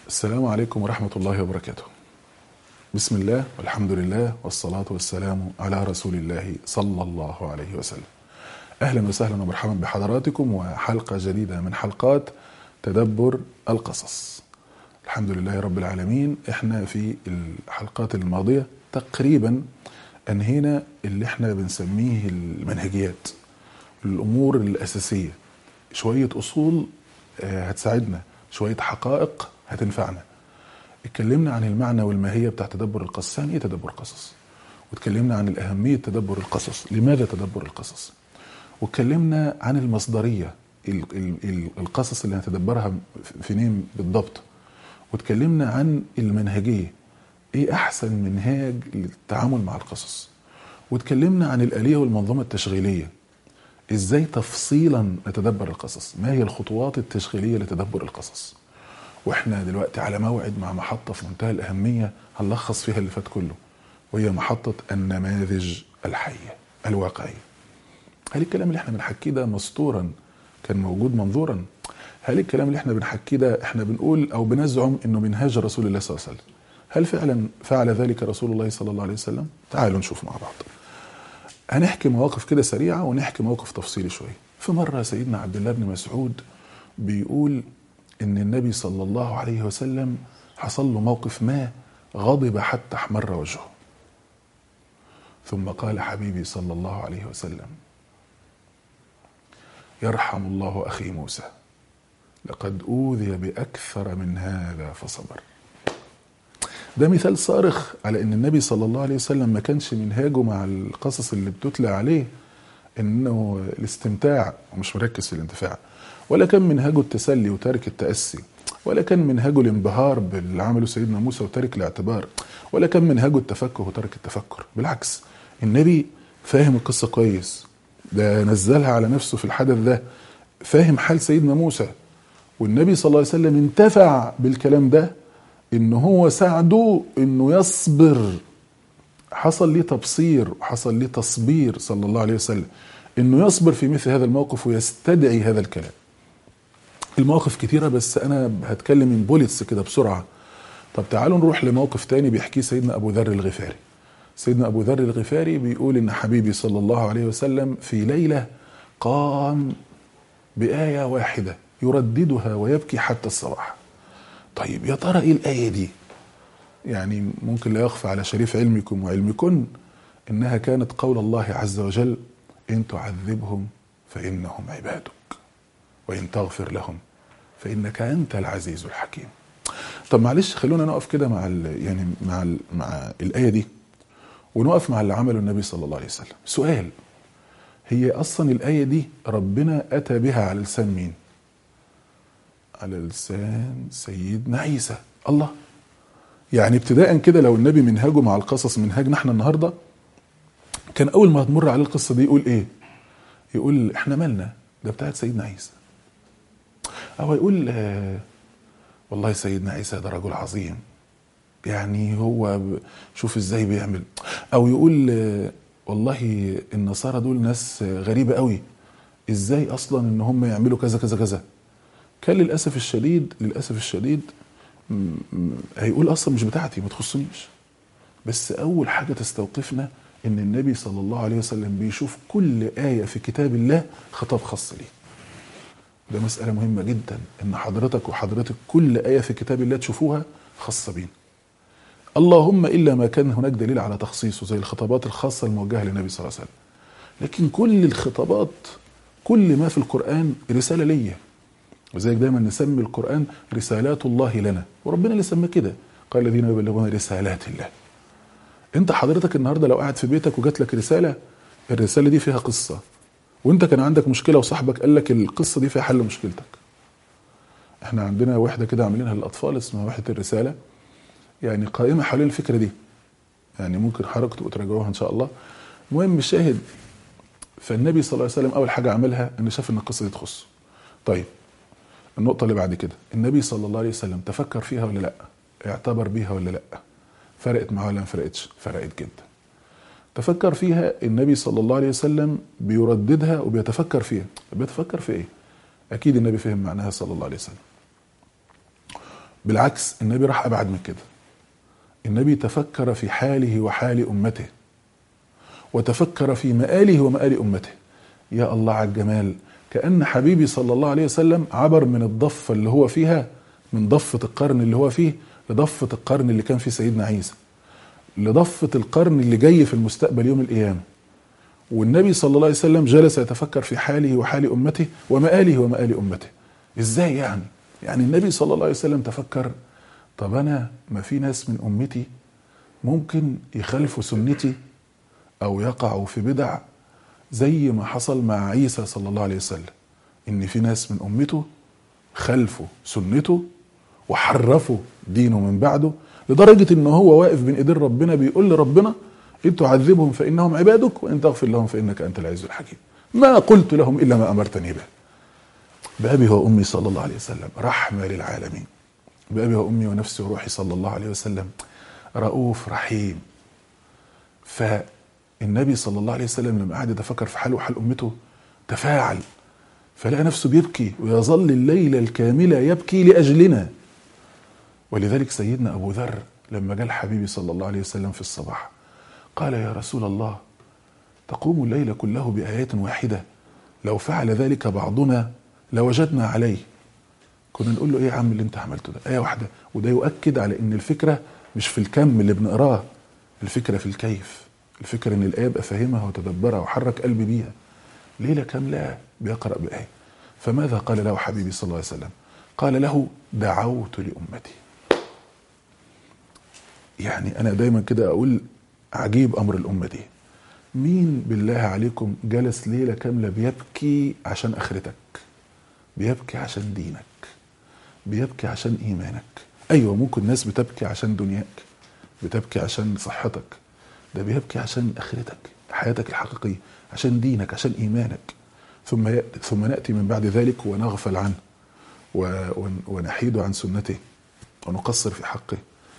السلام عليكم ورحمة الله وبركاته. بسم الله والحمد لله والصلاة والسلام على رسول الله صلى الله عليه وسلم. أهلا وسهلا ومرحبا بحضراتكم وحلقة جديدة من حلقات تدبر القصص. الحمد لله رب العالمين احنا في الحلقات الماضية تقريبا انهينا اللي احنا بنسميه المنهجيات الامور الاساسيه شويه اصول آه، هتساعدنا شويه حقائق هتنفعنا اتكلمنا عن المعنى والماهيه بتاع تدبر القصص يعني ايه تدبر قصص واتكلمنا عن الاهميه تدبر القصص لماذا تدبر القصص واتكلمنا عن المصدريه ال- ال- ال- القصص اللي هنتدبرها فين بالضبط واتكلمنا عن المنهجيه ايه احسن منهاج للتعامل مع القصص واتكلمنا عن الاليه والمنظومه التشغيليه ازاي تفصيلا نتدبر القصص ما هي الخطوات التشغيليه لتدبر القصص واحنا دلوقتي على موعد مع محطه في منتهى الاهميه هنلخص فيها اللي فات كله وهي محطه النماذج الحيه الواقعيه هل الكلام اللي احنا بنحكيه ده مسطورا كان موجود منظورا هل الكلام اللي احنا بنحكيه ده احنا بنقول او بنزعم انه منهاج رسول الله صلى الله عليه وسلم هل فعلا فعل ذلك رسول الله صلى الله عليه وسلم تعالوا نشوف مع بعض هنحكي مواقف كده سريعه ونحكي موقف تفصيلي شويه في مره سيدنا عبد الله بن مسعود بيقول ان النبي صلى الله عليه وسلم حصل له موقف ما غضب حتى احمر وجهه ثم قال حبيبي صلى الله عليه وسلم يرحم الله اخي موسى لقد اوذي باكثر من هذا فصبر ده مثال صارخ على ان النبي صلى الله عليه وسلم ما كانش منهاجه مع القصص اللي بتتلى عليه انه الاستمتاع ومش مركز في الانتفاع ولا كان منهاجه التسلي وترك التاسي ولا كان منهاجه الانبهار باللي عمله سيدنا موسى وترك الاعتبار ولا كان منهاجه التفكه وترك التفكر بالعكس النبي فاهم القصه كويس ده نزلها على نفسه في الحدث ده فاهم حال سيدنا موسى والنبي صلى الله عليه وسلم انتفع بالكلام ده ان هو ساعده انه يصبر حصل ليه تبصير وحصل ليه تصبير صلى الله عليه وسلم انه يصبر في مثل هذا الموقف ويستدعي هذا الكلام المواقف كتيرة بس انا هتكلم من بوليتس كده بسرعة طب تعالوا نروح لموقف تاني بيحكيه سيدنا ابو ذر الغفاري سيدنا ابو ذر الغفاري بيقول ان حبيبي صلى الله عليه وسلم في ليلة قام بآية واحدة يرددها ويبكي حتى الصباح طيب يا ترى ايه الآية دي يعني ممكن لا يخفى على شريف علمكم وعلمكن انها كانت قول الله عز وجل ان تعذبهم فانهم عبادك وان تغفر لهم فانك انت العزيز الحكيم طب معلش خلونا نقف كده مع ال يعني مع ال مع الايه دي ونقف مع اللي عمله النبي صلى الله عليه وسلم سؤال هي اصلا الايه دي ربنا اتى بها على لسان مين على لسان سيدنا عيسى الله يعني ابتداء كده لو النبي منهاجه مع القصص منهاجنا احنا النهارده كان اول ما تمر عليه القصه دي يقول ايه؟ يقول احنا مالنا ده بتاعت سيدنا عيسى او يقول آه والله سيدنا عيسى ده رجل عظيم يعني هو ب- شوف ازاي بيعمل او يقول آه والله النصارى دول ناس آه، غريبه قوي ازاي اصلا ان هم يعملوا كذا كذا كذا كان للاسف الشديد للاسف الشديد م- م- هيقول اصلا مش بتاعتي ما تخصنيش بس اول حاجه تستوقفنا ان النبي صلى الله عليه وسلم بيشوف كل ايه في كتاب الله خطاب خاص ليه ده مسألة مهمة جدا إن حضرتك وحضرتك كل آية في كتاب الله تشوفوها خاصة بينا. اللهم إلا ما كان هناك دليل على تخصيصه زي الخطابات الخاصة الموجهة للنبي صلى الله عليه وسلم. لكن كل الخطابات كل ما في القرآن رسالة ليا. وزيك دايما نسمي القرآن رسالات الله لنا وربنا اللي سماه كده قال الذين يبلغون رسالات الله. انت حضرتك النهارده لو قاعد في بيتك وجات لك رساله الرساله دي فيها قصه وانت كان عندك مشكله وصاحبك قال لك القصه دي فيها حل مشكلتك احنا عندنا وحده كده عاملينها للاطفال اسمها وحده الرساله يعني قائمه حوالين الفكره دي يعني ممكن حضرتك تبقوا تراجعوها ان شاء الله المهم الشاهد فالنبي صلى الله عليه وسلم اول حاجه عملها انه شاف ان القصه دي تخصه طيب النقطه اللي بعد كده النبي صلى الله عليه وسلم تفكر فيها ولا لا اعتبر بيها ولا لا فرقت معاه ولا ما فرقتش فرقت جدا تفكر فيها النبي صلى الله عليه وسلم بيرددها وبيتفكر فيها بيتفكر في ايه اكيد النبي فهم معناها صلى الله عليه وسلم بالعكس النبي راح ابعد من كده النبي تفكر في حاله وحال امته وتفكر في مآله ومآل امته يا الله على الجمال كأن حبيبي صلى الله عليه وسلم عبر من الضفة اللي هو فيها من ضفة القرن اللي هو فيه لضفة القرن اللي كان فيه سيدنا عيسى لضفة القرن اللي جاي في المستقبل يوم القيامة والنبي صلى الله عليه وسلم جلس يتفكر في حاله وحال أمته ومآله ومآل أمته إزاي يعني يعني النبي صلى الله عليه وسلم تفكر طب أنا ما في ناس من أمتي ممكن يخالفوا سنتي أو يقعوا في بدع زي ما حصل مع عيسى صلى الله عليه وسلم ان في ناس من امته خلفوا سنته وحرفوا دينه من بعده لدرجة ان هو واقف بين ايدين ربنا بيقول لربنا ان تعذبهم فانهم عبادك وان تغفر لهم فانك انت العز الحكيم ما قلت لهم الا ما امرتني به بابي وامي صلى الله عليه وسلم رحمه للعالمين بابي وامي ونفسي وروحي صلى الله عليه وسلم رؤوف رحيم فالنبي صلى الله عليه وسلم لما قعد يتفكر في حاله وحال امته تفاعل فلقى نفسه بيبكي ويظل الليلة الكاملة يبكي لأجلنا ولذلك سيدنا أبو ذر لما جاء الحبيب صلى الله عليه وسلم في الصباح قال يا رسول الله تقوم الليل كله بآية واحدة لو فعل ذلك بعضنا لوجدنا عليه كنا نقول له ايه يا عم اللي انت عملته ده آية واحدة وده يؤكد على ان الفكرة مش في الكم اللي بنقراه الفكرة في الكيف الفكرة ان الآية ابقى فاهمها وتدبرها وحرك قلبي بيها ليلة كاملة بيقرأ بآية فماذا قال له حبيبي صلى الله عليه وسلم قال له دعوت لأمتي يعني أنا دايما كده أقول عجيب أمر الأمة دي مين بالله عليكم جلس ليلة كاملة بيبكي عشان آخرتك بيبكي عشان دينك بيبكي عشان إيمانك أيوة ممكن ناس بتبكي عشان دنياك بتبكي عشان صحتك ده بيبكي عشان آخرتك حياتك الحقيقية عشان دينك عشان إيمانك ثم يأتي ثم نأتي من بعد ذلك ونغفل عنه ونحيد عن سنته ونقصر في حقه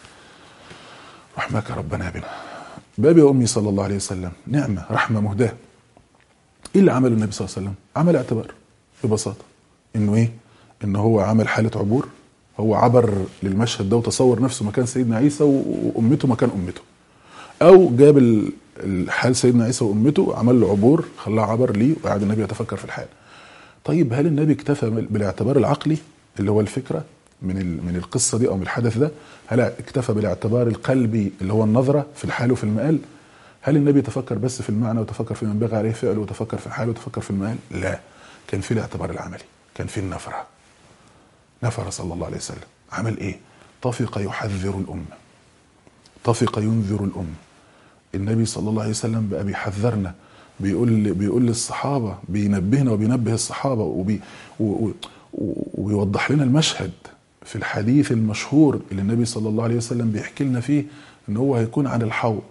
رحمك ربنا بنا بابي وامي صلى الله عليه وسلم نعمه رحمه مهداه ايه اللي عمله النبي صلى الله عليه وسلم عمل اعتبار ببساطه انه ايه ان هو عمل حاله عبور هو عبر للمشهد ده وتصور نفسه مكان سيدنا عيسى وامته مكان امته او جاب الحال سيدنا عيسى وامته عمل له عبور خلاه عبر ليه وقعد النبي يتفكر في الحال طيب هل النبي اكتفى بالاعتبار العقلي اللي هو الفكره من من القصه دي او من الحدث ده هل اكتفى بالاعتبار القلبي اللي هو النظره في الحال وفي المآل هل النبي تفكر بس في المعنى وتفكر في من بغى عليه فعله وتفكر في الحال وتفكر في المآل لا كان في الاعتبار العملي كان في النفره نفر صلى الله عليه وسلم عمل ايه طفق يحذر الامه طفق ينذر الامه النبي صلى الله عليه وسلم بقى بيحذرنا بيقول بيقول للصحابه بينبهنا وبينبه الصحابه وبي وبيوضح لنا المشهد في الحديث المشهور اللي النبي صلى الله عليه وسلم بيحكي لنا فيه ان هو هيكون عن الحوض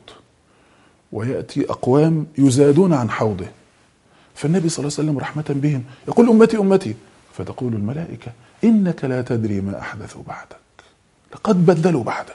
وياتي اقوام يزادون عن حوضه فالنبي صلى الله عليه وسلم رحمه بهم يقول امتي امتي فتقول الملائكه انك لا تدري ما احدثوا بعدك لقد بدلوا بعدك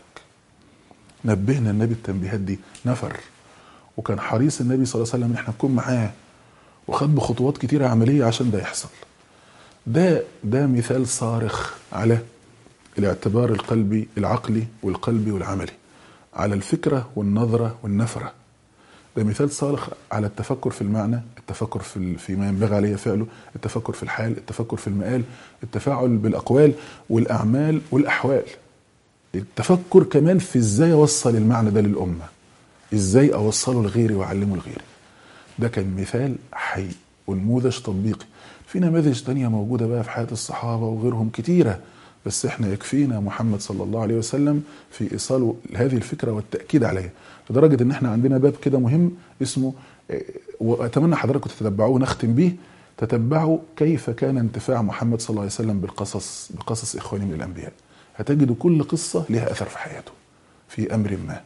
نبهنا النبي التنبيهات دي نفر وكان حريص النبي صلى الله عليه وسلم ان احنا نكون معاه وخد بخطوات كتيره عمليه عشان ده يحصل ده ده مثال صارخ على الاعتبار القلبي العقلي والقلبي والعملي على الفكره والنظره والنفره ده مثال صارخ على التفكر في المعنى التفكر في فيما ينبغي عليه فعله التفكر في الحال التفكر في المآل التفاعل بالاقوال والاعمال والاحوال التفكر كمان في ازاي اوصل المعنى ده للامه ازاي اوصله لغيري واعلمه لغيري ده كان مثال حي ونموذج تطبيقي في نماذج تانية موجودة بقى في حياة الصحابة وغيرهم كتيرة بس احنا يكفينا محمد صلى الله عليه وسلم في ايصال هذه الفكرة والتأكيد عليها لدرجة ان احنا عندنا باب كده مهم اسمه واتمنى حضراتكم تتبعوه نختم بيه تتبعوا كيف كان انتفاع محمد صلى الله عليه وسلم بالقصص بقصص اخوانه من الانبياء هتجدوا كل قصة لها اثر في حياته في امر ما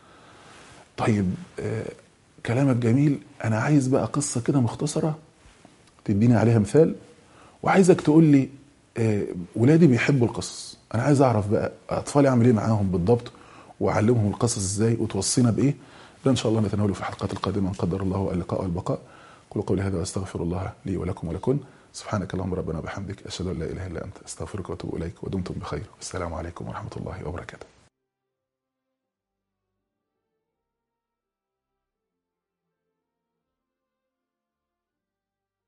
طيب آه كلامك جميل انا عايز بقى قصة كده مختصرة تديني عليها مثال وعايزك تقول لي آه ولادي بيحبوا القصص انا عايز اعرف بقى اطفالي اعمل ايه معاهم بالضبط واعلمهم القصص ازاي وتوصينا بايه ده ان شاء الله نتناوله في الحلقات القادمه ان قدر الله اللقاء والبقاء قولوا قولي هذا واستغفر الله لي ولكم ولكن سبحانك اللهم ربنا وبحمدك اشهد ان لا اله الا انت استغفرك واتوب اليك ودمتم بخير والسلام عليكم ورحمه الله وبركاته